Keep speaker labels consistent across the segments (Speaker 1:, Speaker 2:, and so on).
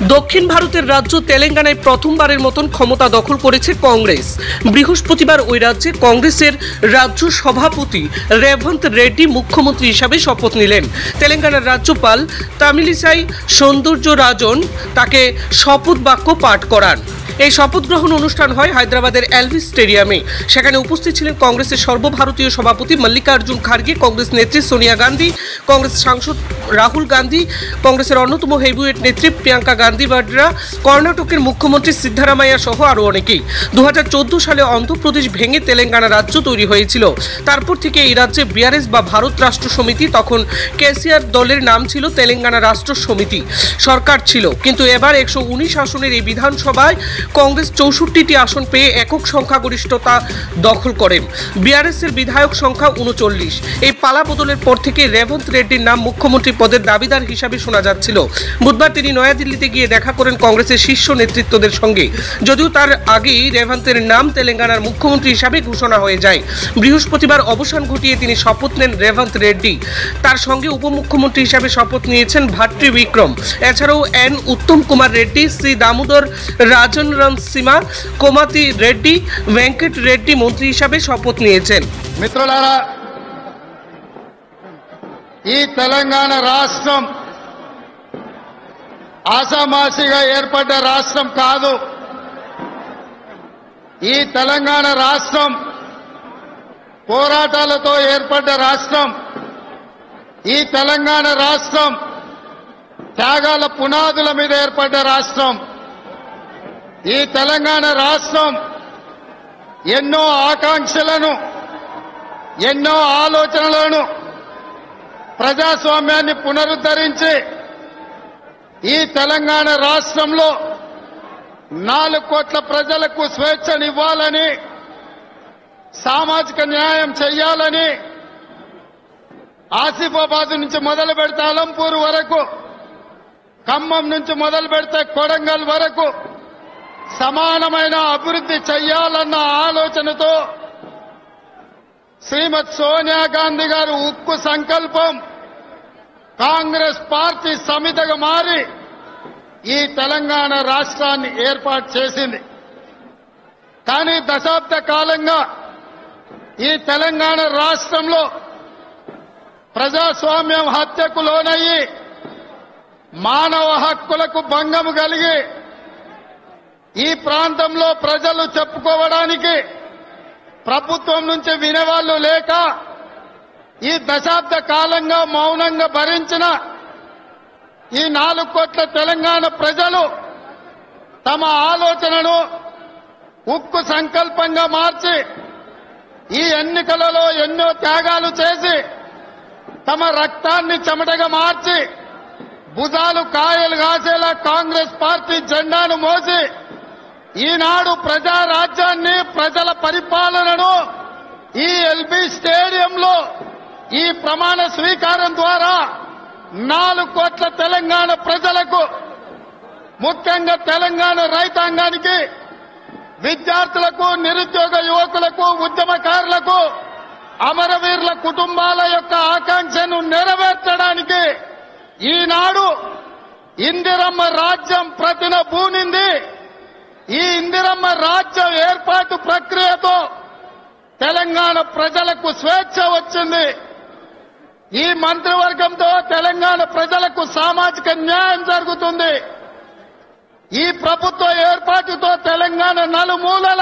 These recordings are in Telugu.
Speaker 1: দক্ষিণ ভারতের রাজ্য তেলেঙ্গানায় প্রথমবারের মতন ক্ষমতা দখল করেছে কংগ্রেস বৃহস্পতিবার ওই রাজ্যে কংগ্রেসের রাজ্য সভাপতি রেভন্ত রেড্ডি মুখ্যমন্ত্রী হিসাবে শপথ নিলেন তেলেঙ্গানার রাজ্যপাল তামিলিসাই সৌন্দর্য রাজন তাকে শপথ বাক্য পাঠ করান এই শপথ গ্রহণ অনুষ্ঠান হয় হায়দ্রাবাদের এলভিস স্টেডিয়ামে সেখানে উপস্থিত ছিলেন কংগ্রেসের সর্বভারতীয় সভাপতি মল্লিকার্জুন খার্গে কংগ্রেস নেত্রী সোনিয়া গান্ধী কংগ্রেস সাংসদ রাহুল গান্ধী কংগ্রেসের অন্যতম হেভিওয়েট নেত্রী প্রিয়াঙ্কা গান্ধী বাড্রা কর্ণাটকের মুখ্যমন্ত্রী সিদ্ধারামাইয়া সহ আরও অনেকেই দু সালে অন্ধ্রপ্রদেশ ভেঙে তেলেঙ্গানা রাজ্য তৈরি হয়েছিল তারপর থেকে এই রাজ্যে বিআরএস বা ভারত রাষ্ট্র সমিতি তখন কেসিআর দলের নাম ছিল তেলেঙ্গানা রাষ্ট্র সমিতি সরকার ছিল কিন্তু এবার একশো উনিশ আসনের এই বিধানসভায় কংগ্রেস চৌষট্টিটি আসন পেয়ে একক সংখ্যাগরিষ্ঠতা দখল করেন বিআরএস এর বিধায়ক সংখ্যা উনচল্লিশ এই পালা বদলের পর থেকে রেভন্ত রেড্ডির নাম মুখ্যমন্ত্রী পদের দাবিদার হিসাবে শোনা যাচ্ছিল বুধবার তিনি নয়াদিল্লিতে গিয়ে দেখা করেন কংগ্রেসের শীর্ষ নেতৃত্বদের সঙ্গে যদিও তার আগেই রেভন্তের নাম তেলেঙ্গানার মুখ্যমন্ত্রী হিসাবে ঘোষণা হয়ে যায় বৃহস্পতিবার অবসান ঘটিয়ে তিনি শপথ নেন রেভন্ত রেড্ডি তার সঙ্গে উপমুখ্যমন্ত্রী হিসাবে শপথ নিয়েছেন ভাট্রি বিক্রম এছাড়াও এন উত্তম কুমার রেড্ডি শ্রী দামোদর রাজন সীমা কোমাতি রেড্ডি ভেঙ্কট রেড্ডি মন্ত্রী হিসাবে শপথ নিয়েছেন
Speaker 2: మిత్రులారా ఈ తెలంగాణ రాష్ట్రం ఆషామాషిగా ఏర్పడ్డ రాష్ట్రం కాదు ఈ తెలంగాణ రాష్ట్రం పోరాటాలతో ఏర్పడ్డ రాష్ట్రం ఈ తెలంగాణ రాష్ట్రం త్యాగాల పునాదుల మీద ఏర్పడ్డ రాష్ట్రం ఈ తెలంగాణ రాష్ట్రం ఎన్నో ఆకాంక్షలను ఎన్నో ఆలోచనలను ప్రజాస్వామ్యాన్ని పునరుద్ధరించి ఈ తెలంగాణ రాష్ట్రంలో నాలుగు కోట్ల ప్రజలకు స్వేచ్ఛనివ్వాలని సామాజిక న్యాయం చెయ్యాలని ఆసిఫాబాద్ నుంచి మొదలు పెడితే అలంపూర్ వరకు ఖమ్మం నుంచి మొదలు పెడితే కొడంగల్ వరకు సమానమైన అభివృద్ధి చెయ్యాలన్న ఆలోచనతో శ్రీమతి సోనియా గాంధీ గారు ఉక్కు సంకల్పం కాంగ్రెస్ పార్టీ సమితగా మారి ఈ తెలంగాణ రాష్ట్రాన్ని ఏర్పాటు చేసింది కానీ దశాబ్ద కాలంగా ఈ తెలంగాణ రాష్ట్రంలో ప్రజాస్వామ్యం హత్యకు లోనయ్యి మానవ హక్కులకు భంగం కలిగి ఈ ప్రాంతంలో ప్రజలు చెప్పుకోవడానికి ప్రభుత్వం నుంచి వినేవాళ్లు లేక ఈ దశాబ్ద కాలంగా మౌనంగా భరించిన ఈ నాలుగు కోట్ల తెలంగాణ ప్రజలు తమ ఆలోచనను ఉక్కు సంకల్పంగా మార్చి ఈ ఎన్నికలలో ఎన్నో త్యాగాలు చేసి తమ రక్తాన్ని చెమటగా మార్చి భుజాలు కాయలు కాసేలా కాంగ్రెస్ పార్టీ జెండాను మోసి ఈనాడు ప్రజా రాజ్యాన్ని ప్రజల పరిపాలనను ఈ ఎల్బీ స్టేడియంలో ఈ ప్రమాణ స్వీకారం ద్వారా నాలుగు కోట్ల తెలంగాణ ప్రజలకు ముఖ్యంగా తెలంగాణ రైతాంగానికి విద్యార్థులకు నిరుద్యోగ యువకులకు ఉద్యమకారులకు అమరవీరుల కుటుంబాల యొక్క ఆకాంక్షను నెరవేర్చడానికి ఈనాడు ఇందిరమ్మ రాజ్యం ప్రతిన పూనింది ఈ ఇందిరమ్మ రాజ్యం ఏర్పాటు ప్రక్రియతో తెలంగాణ ప్రజలకు స్వేచ్ఛ వచ్చింది ఈ మంత్రివర్గంతో తెలంగాణ ప్రజలకు సామాజిక న్యాయం జరుగుతుంది ఈ ప్రభుత్వ ఏర్పాటుతో తెలంగాణ నలుమూలల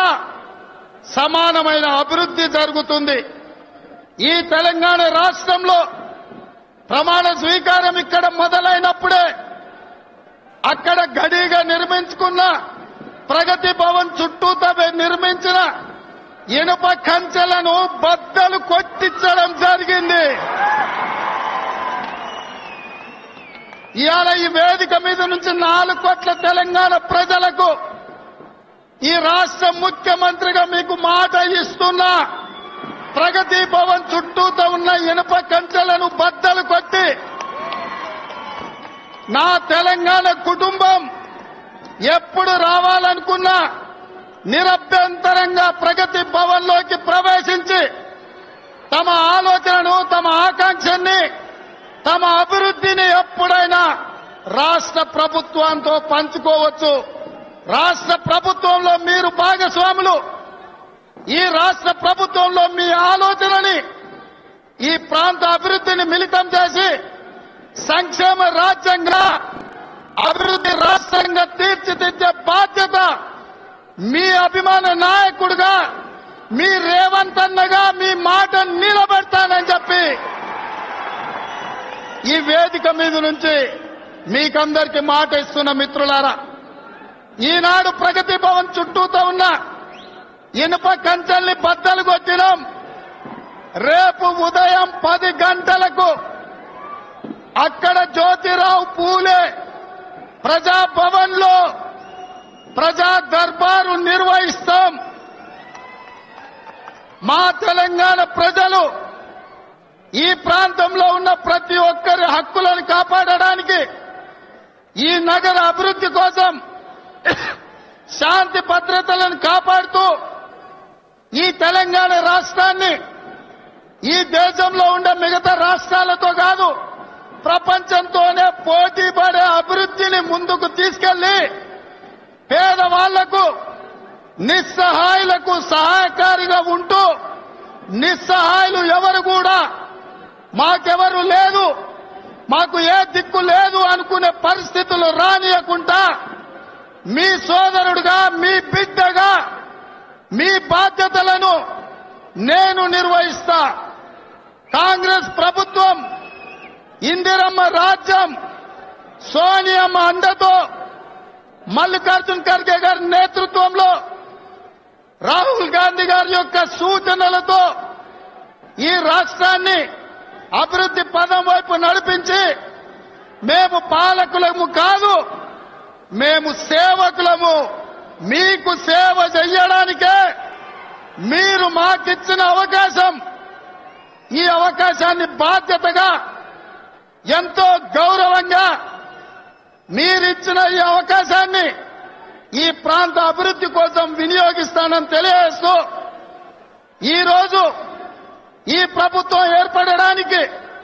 Speaker 2: సమానమైన అభివృద్ధి జరుగుతుంది ఈ తెలంగాణ రాష్ట్రంలో ప్రమాణ స్వీకారం ఇక్కడ మొదలైనప్పుడే అక్కడ గడిగా నిర్మించుకున్న ప్రగతి భవన్ చుట్టూతో నిర్మించిన ఇనుప కంచెలను బద్దలు కొట్టించడం జరిగింది ఇవాళ ఈ వేదిక మీద నుంచి నాలుగు కోట్ల తెలంగాణ ప్రజలకు ఈ రాష్ట్ర ముఖ్యమంత్రిగా మీకు మాట ఇస్తున్నా ప్రగతి భవన్ చుట్టూతో ఉన్న ఇనుప కంచెలను బద్దలు కొట్టి నా తెలంగాణ కుటుంబం ఎప్పుడు రావాలనుకున్నా నిరభ్యంతరంగా ప్రగతి భవన్లోకి ప్రవేశించి తమ ఆలోచనను తమ ఆకాంక్షని తమ అభివృద్ధిని ఎప్పుడైనా రాష్ట్ర ప్రభుత్వంతో పంచుకోవచ్చు రాష్ట్ర ప్రభుత్వంలో మీరు భాగస్వాములు ఈ రాష్ట్ర ప్రభుత్వంలో మీ ఆలోచనని ఈ ప్రాంత అభివృద్ధిని మిళితం చేసి సంక్షేమ రాజ్యంగా అభివృద్ధి రాష్ట్రంగా తీర్చిదిద్దే బాధ్యత మీ అభిమాన నాయకుడుగా మీ రేవంత్ అన్నగా మీ మాట నిలబెడతానని చెప్పి ఈ వేదిక మీద నుంచి మీకందరికి మాట ఇస్తున్న మిత్రులారా ఈనాడు ప్రగతి భవన్ చుట్టూతో ఉన్న ఇనుప కంచెల్ని బద్దలు కొట్టినాం రేపు ఉదయం పది గంటలకు అక్కడ జ్యోతిరావు పూలే ప్రజాభవన్ లో ప్రజా దర్బారు నిర్వహిస్తాం మా తెలంగాణ ప్రజలు ఈ ప్రాంతంలో ఉన్న ప్రతి ఒక్కరి హక్కులను కాపాడడానికి ఈ నగర అభివృద్ధి కోసం శాంతి భద్రతలను కాపాడుతూ ఈ తెలంగాణ రాష్ట్రాన్ని ఈ దేశంలో ఉండే మిగతా రాష్ట్రాలతో కాదు ప్రపంచంతోనే పోటీ పడే అభివృద్ధిని ముందుకు తీసుకెళ్లి పేదవాళ్లకు నిస్సహాయులకు సహాయకారిగా ఉంటూ నిస్సహాయులు ఎవరు కూడా మాకెవరు లేదు మాకు ఏ దిక్కు లేదు అనుకునే పరిస్థితులు రానియకుండా మీ సోదరుడుగా మీ బిడ్డగా మీ బాధ్యతలను నేను నిర్వహిస్తా కాంగ్రెస్ ప్రభుత్వం ఇందిరమ్మ రాజ్యం సోనియమ్మ అండతో మల్లికార్జున్ ఖర్గే గారి నేతృత్వంలో రాహుల్ గాంధీ గారి యొక్క సూచనలతో ఈ రాష్ట్రాన్ని అభివృద్ధి పదం వైపు నడిపించి మేము పాలకులము కాదు మేము సేవకులము మీకు సేవ చెయ్యడానికే మీరు మాకిచ్చిన అవకాశం ఈ అవకాశాన్ని బాధ్యతగా ఎంతో గౌరవంగా మీరిచ్చిన ఈ అవకాశాన్ని ఈ ప్రాంత అభివృద్ధి కోసం వినియోగిస్తానని తెలియజేస్తూ ఈరోజు ఈ ప్రభుత్వం ఏర్పడడానికి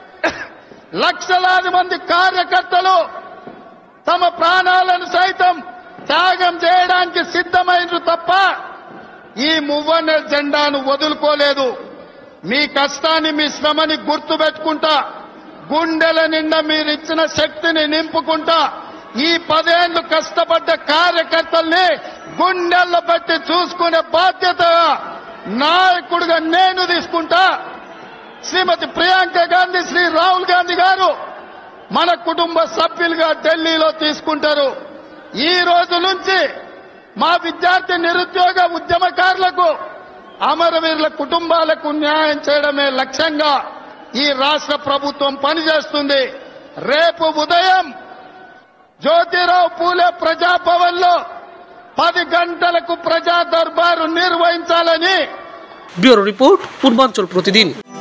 Speaker 2: లక్షలాది మంది కార్యకర్తలు తమ ప్రాణాలను సైతం త్యాగం చేయడానికి సిద్ధమైనరు తప్ప ఈ మువ్వన్న జెండాను వదులుకోలేదు మీ కష్టాన్ని మీ శ్రమని గుర్తుపెట్టుకుంటా గుండెల నిండా మీరిచ్చిన శక్తిని నింపుకుంటా ఈ పదేళ్లు కష్టపడ్డ కార్యకర్తల్ని గుండెల్లో బట్టి చూసుకునే బాధ్యత నాయకుడిగా నేను తీసుకుంటా శ్రీమతి ప్రియాంక గాంధీ శ్రీ రాహుల్ గాంధీ గారు మన కుటుంబ సభ్యులుగా ఢిల్లీలో తీసుకుంటారు ఈ రోజు నుంచి మా విద్యార్థి నిరుద్యోగ ఉద్యమకారులకు అమరవీరుల కుటుంబాలకు న్యాయం చేయడమే లక్ష్యంగా ఈ రాష్ట్ర ప్రభుత్వం పనిచేస్తుంది రేపు ఉదయం జ్యోతిరావు పూలే ప్రజాభవన్ లో పది గంటలకు ప్రజా దర్బారు నిర్వహించాలని
Speaker 1: ব্যুরো রিপোর্ট পূর্বাঞ্চল প্রতিদিন